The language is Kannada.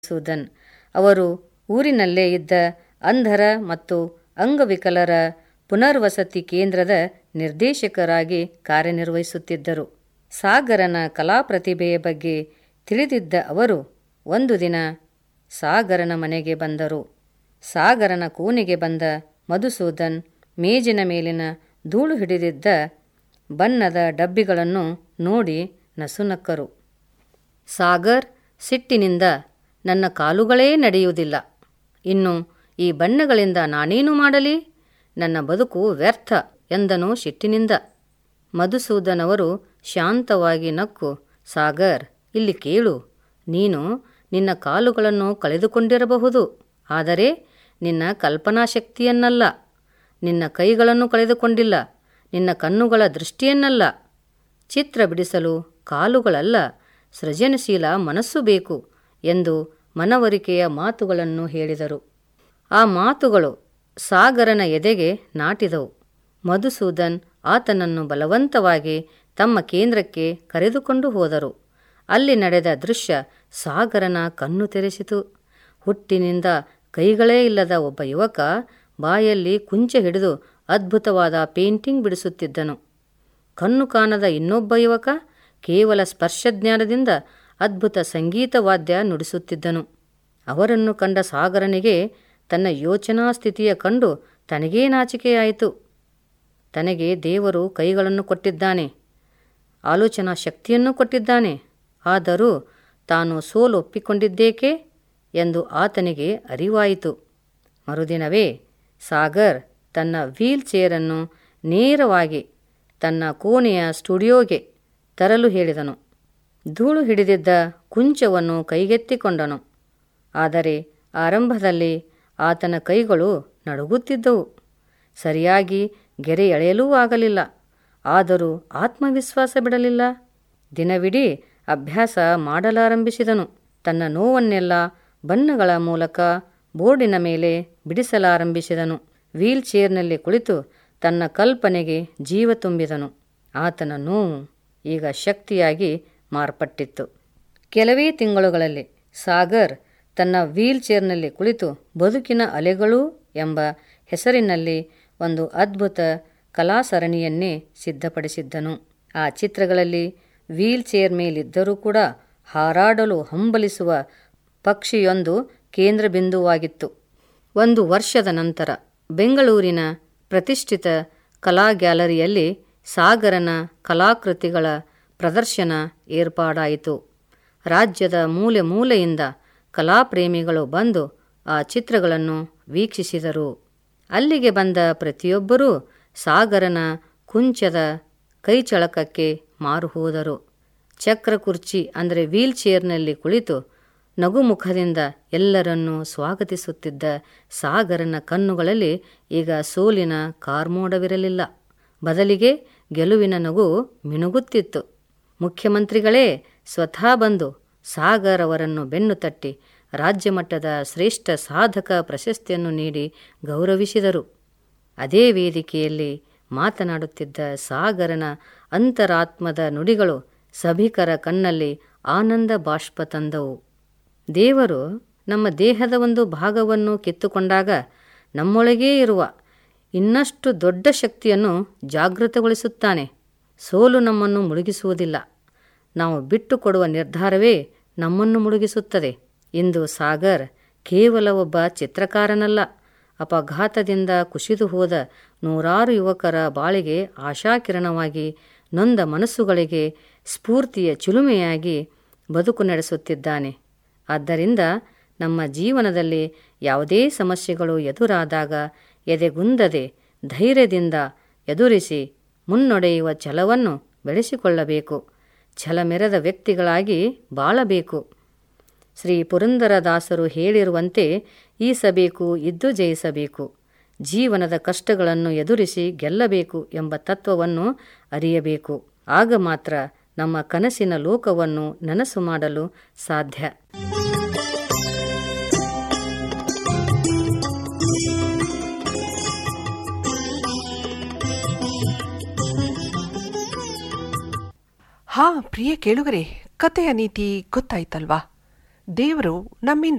ಸೂದನ್ ಅವರು ಊರಿನಲ್ಲೇ ಇದ್ದ ಅಂಧರ ಮತ್ತು ಅಂಗವಿಕಲರ ಪುನರ್ವಸತಿ ಕೇಂದ್ರದ ನಿರ್ದೇಶಕರಾಗಿ ಕಾರ್ಯನಿರ್ವಹಿಸುತ್ತಿದ್ದರು ಸಾಗರನ ಕಲಾಪ್ರತಿಭೆಯ ಬಗ್ಗೆ ತಿಳಿದಿದ್ದ ಅವರು ಒಂದು ದಿನ ಸಾಗರನ ಮನೆಗೆ ಬಂದರು ಸಾಗರನ ಕೋಣೆಗೆ ಬಂದ ಮಧುಸೂದನ್ ಮೇಜಿನ ಮೇಲಿನ ಧೂಳು ಹಿಡಿದಿದ್ದ ಬಣ್ಣದ ಡಬ್ಬಿಗಳನ್ನು ನೋಡಿ ನಸುನಕ್ಕರು ಸಾಗರ್ ಸಿಟ್ಟಿನಿಂದ ನನ್ನ ಕಾಲುಗಳೇ ನಡೆಯುವುದಿಲ್ಲ ಇನ್ನು ಈ ಬಣ್ಣಗಳಿಂದ ನಾನೇನು ಮಾಡಲಿ ನನ್ನ ಬದುಕು ವ್ಯರ್ಥ ಎಂದನು ಸಿಟ್ಟಿನಿಂದ ಮಧುಸೂದನ್ ಅವರು ಶಾಂತವಾಗಿ ನಕ್ಕು ಸಾಗರ್ ಇಲ್ಲಿ ಕೇಳು ನೀನು ನಿನ್ನ ಕಾಲುಗಳನ್ನು ಕಳೆದುಕೊಂಡಿರಬಹುದು ಆದರೆ ನಿನ್ನ ಕಲ್ಪನಾ ಶಕ್ತಿಯನ್ನಲ್ಲ ನಿನ್ನ ಕೈಗಳನ್ನು ಕಳೆದುಕೊಂಡಿಲ್ಲ ನಿನ್ನ ಕಣ್ಣುಗಳ ದೃಷ್ಟಿಯನ್ನಲ್ಲ ಚಿತ್ರ ಬಿಡಿಸಲು ಕಾಲುಗಳಲ್ಲ ಸೃಜನಶೀಲ ಮನಸ್ಸು ಬೇಕು ಎಂದು ಮನವರಿಕೆಯ ಮಾತುಗಳನ್ನು ಹೇಳಿದರು ಆ ಮಾತುಗಳು ಸಾಗರನ ಎದೆಗೆ ನಾಟಿದವು ಮಧುಸೂದನ್ ಆತನನ್ನು ಬಲವಂತವಾಗಿ ತಮ್ಮ ಕೇಂದ್ರಕ್ಕೆ ಕರೆದುಕೊಂಡು ಹೋದರು ಅಲ್ಲಿ ನಡೆದ ದೃಶ್ಯ ಸಾಗರನ ಕಣ್ಣು ತೆರೆಸಿತು ಹುಟ್ಟಿನಿಂದ ಕೈಗಳೇ ಇಲ್ಲದ ಒಬ್ಬ ಯುವಕ ಬಾಯಲ್ಲಿ ಕುಂಚ ಹಿಡಿದು ಅದ್ಭುತವಾದ ಪೇಂಟಿಂಗ್ ಬಿಡಿಸುತ್ತಿದ್ದನು ಕಣ್ಣು ಕಾಣದ ಇನ್ನೊಬ್ಬ ಯುವಕ ಕೇವಲ ಸ್ಪರ್ಶಜ್ಞಾನದಿಂದ ಅದ್ಭುತ ಸಂಗೀತ ವಾದ್ಯ ನುಡಿಸುತ್ತಿದ್ದನು ಅವರನ್ನು ಕಂಡ ಸಾಗರನಿಗೆ ತನ್ನ ಯೋಚನಾ ಸ್ಥಿತಿಯ ಕಂಡು ತನಗೇ ನಾಚಿಕೆಯಾಯಿತು ತನಗೆ ದೇವರು ಕೈಗಳನ್ನು ಕೊಟ್ಟಿದ್ದಾನೆ ಆಲೋಚನಾ ಶಕ್ತಿಯನ್ನು ಕೊಟ್ಟಿದ್ದಾನೆ ಆದರೂ ತಾನು ಸೋಲು ಒಪ್ಪಿಕೊಂಡಿದ್ದೇಕೆ ಎಂದು ಆತನಿಗೆ ಅರಿವಾಯಿತು ಮರುದಿನವೇ ಸಾಗರ್ ತನ್ನ ವೀಲ್ ಚೇರನ್ನು ನೇರವಾಗಿ ತನ್ನ ಕೋಣೆಯ ಸ್ಟುಡಿಯೋಗೆ ತರಲು ಹೇಳಿದನು ಧೂಳು ಹಿಡಿದಿದ್ದ ಕುಂಚವನ್ನು ಕೈಗೆತ್ತಿಕೊಂಡನು ಆದರೆ ಆರಂಭದಲ್ಲಿ ಆತನ ಕೈಗಳು ನಡುಗುತ್ತಿದ್ದವು ಸರಿಯಾಗಿ ಗೆರೆ ಎಳೆಯಲೂ ಆಗಲಿಲ್ಲ ಆದರೂ ಆತ್ಮವಿಶ್ವಾಸ ಬಿಡಲಿಲ್ಲ ದಿನವಿಡೀ ಅಭ್ಯಾಸ ಮಾಡಲಾರಂಭಿಸಿದನು ತನ್ನ ನೋವನ್ನೆಲ್ಲ ಬಣ್ಣಗಳ ಮೂಲಕ ಬೋರ್ಡಿನ ಮೇಲೆ ಬಿಡಿಸಲಾರಂಭಿಸಿದನು ವೀಲ್ ಚೇರ್ನಲ್ಲಿ ಕುಳಿತು ತನ್ನ ಕಲ್ಪನೆಗೆ ಜೀವ ತುಂಬಿದನು ಆತನ ನೋವು ಈಗ ಶಕ್ತಿಯಾಗಿ ಮಾರ್ಪಟ್ಟಿತ್ತು ಕೆಲವೇ ತಿಂಗಳುಗಳಲ್ಲಿ ಸಾಗರ್ ತನ್ನ ವೀಲ್ ಚೇರ್ನಲ್ಲಿ ಕುಳಿತು ಬದುಕಿನ ಅಲೆಗಳು ಎಂಬ ಹೆಸರಿನಲ್ಲಿ ಒಂದು ಅದ್ಭುತ ಕಲಾಸರಣಿಯನ್ನೇ ಸಿದ್ಧಪಡಿಸಿದ್ದನು ಆ ಚಿತ್ರಗಳಲ್ಲಿ ವೀಲ್ ಚೇರ್ ಮೇಲಿದ್ದರೂ ಕೂಡ ಹಾರಾಡಲು ಹಂಬಲಿಸುವ ಪಕ್ಷಿಯೊಂದು ಕೇಂದ್ರ ಬಿಂದುವಾಗಿತ್ತು ಒಂದು ವರ್ಷದ ನಂತರ ಬೆಂಗಳೂರಿನ ಪ್ರತಿಷ್ಠಿತ ಕಲಾ ಗ್ಯಾಲರಿಯಲ್ಲಿ ಸಾಗರನ ಕಲಾಕೃತಿಗಳ ಪ್ರದರ್ಶನ ಏರ್ಪಾಡಾಯಿತು ರಾಜ್ಯದ ಮೂಲೆ ಮೂಲೆಯಿಂದ ಕಲಾಪ್ರೇಮಿಗಳು ಬಂದು ಆ ಚಿತ್ರಗಳನ್ನು ವೀಕ್ಷಿಸಿದರು ಅಲ್ಲಿಗೆ ಬಂದ ಪ್ರತಿಯೊಬ್ಬರೂ ಸಾಗರನ ಕುಂಚದ ಕೈಚಳಕಕ್ಕೆ ಮಾರು ಹೋದರು ಚಕ್ರಕುರ್ಚಿ ಅಂದರೆ ವೀಲ್ ಚೇರ್ನಲ್ಲಿ ಕುಳಿತು ನಗುಮುಖದಿಂದ ಎಲ್ಲರನ್ನೂ ಸ್ವಾಗತಿಸುತ್ತಿದ್ದ ಸಾಗರನ ಕಣ್ಣುಗಳಲ್ಲಿ ಈಗ ಸೋಲಿನ ಕಾರ್ಮೋಡವಿರಲಿಲ್ಲ ಬದಲಿಗೆ ಗೆಲುವಿನ ನಗು ಮಿನುಗುತ್ತಿತ್ತು ಮುಖ್ಯಮಂತ್ರಿಗಳೇ ಸ್ವತಃ ಬಂದು ಸಾಗರ್ ಅವರನ್ನು ಬೆನ್ನು ತಟ್ಟಿ ರಾಜ್ಯಮಟ್ಟದ ಶ್ರೇಷ್ಠ ಸಾಧಕ ಪ್ರಶಸ್ತಿಯನ್ನು ನೀಡಿ ಗೌರವಿಸಿದರು ಅದೇ ವೇದಿಕೆಯಲ್ಲಿ ಮಾತನಾಡುತ್ತಿದ್ದ ಸಾಗರನ ಅಂತರಾತ್ಮದ ನುಡಿಗಳು ಸಭಿಕರ ಕಣ್ಣಲ್ಲಿ ಆನಂದ ಬಾಷ್ಪ ತಂದವು ದೇವರು ನಮ್ಮ ದೇಹದ ಒಂದು ಭಾಗವನ್ನು ಕಿತ್ತುಕೊಂಡಾಗ ನಮ್ಮೊಳಗೇ ಇರುವ ಇನ್ನಷ್ಟು ದೊಡ್ಡ ಶಕ್ತಿಯನ್ನು ಜಾಗೃತಗೊಳಿಸುತ್ತಾನೆ ಸೋಲು ನಮ್ಮನ್ನು ಮುಳುಗಿಸುವುದಿಲ್ಲ ನಾವು ಬಿಟ್ಟು ಕೊಡುವ ನಿರ್ಧಾರವೇ ನಮ್ಮನ್ನು ಮುಳುಗಿಸುತ್ತದೆ ಇಂದು ಸಾಗರ್ ಕೇವಲ ಒಬ್ಬ ಚಿತ್ರಕಾರನಲ್ಲ ಅಪಘಾತದಿಂದ ಕುಸಿದು ಹೋದ ನೂರಾರು ಯುವಕರ ಬಾಳಿಗೆ ಆಶಾಕಿರಣವಾಗಿ ನೊಂದ ಮನಸ್ಸುಗಳಿಗೆ ಸ್ಫೂರ್ತಿಯ ಚಿಲುಮೆಯಾಗಿ ಬದುಕು ನಡೆಸುತ್ತಿದ್ದಾನೆ ಆದ್ದರಿಂದ ನಮ್ಮ ಜೀವನದಲ್ಲಿ ಯಾವುದೇ ಸಮಸ್ಯೆಗಳು ಎದುರಾದಾಗ ಎದೆಗುಂದದೆ ಧೈರ್ಯದಿಂದ ಎದುರಿಸಿ ಮುನ್ನಡೆಯುವ ಛಲವನ್ನು ಬೆಳೆಸಿಕೊಳ್ಳಬೇಕು ಛಲಮೆರೆದ ವ್ಯಕ್ತಿಗಳಾಗಿ ಬಾಳಬೇಕು ಶ್ರೀ ಪುರಂದರದಾಸರು ಹೇಳಿರುವಂತೆ ಈಸಬೇಕು ಇದ್ದು ಜಯಿಸಬೇಕು ಜೀವನದ ಕಷ್ಟಗಳನ್ನು ಎದುರಿಸಿ ಗೆಲ್ಲಬೇಕು ಎಂಬ ತತ್ವವನ್ನು ಅರಿಯಬೇಕು ಆಗ ಮಾತ್ರ ನಮ್ಮ ಕನಸಿನ ಲೋಕವನ್ನು ನನಸು ಮಾಡಲು ಸಾಧ್ಯ ಹಾ ಪ್ರಿಯ ಕೇಳುಗರೆ ಕತೆಯ ನೀತಿ ಗೊತ್ತಾಯ್ತಲ್ವಾ ದೇವರು ನಮ್ಮಿಂದ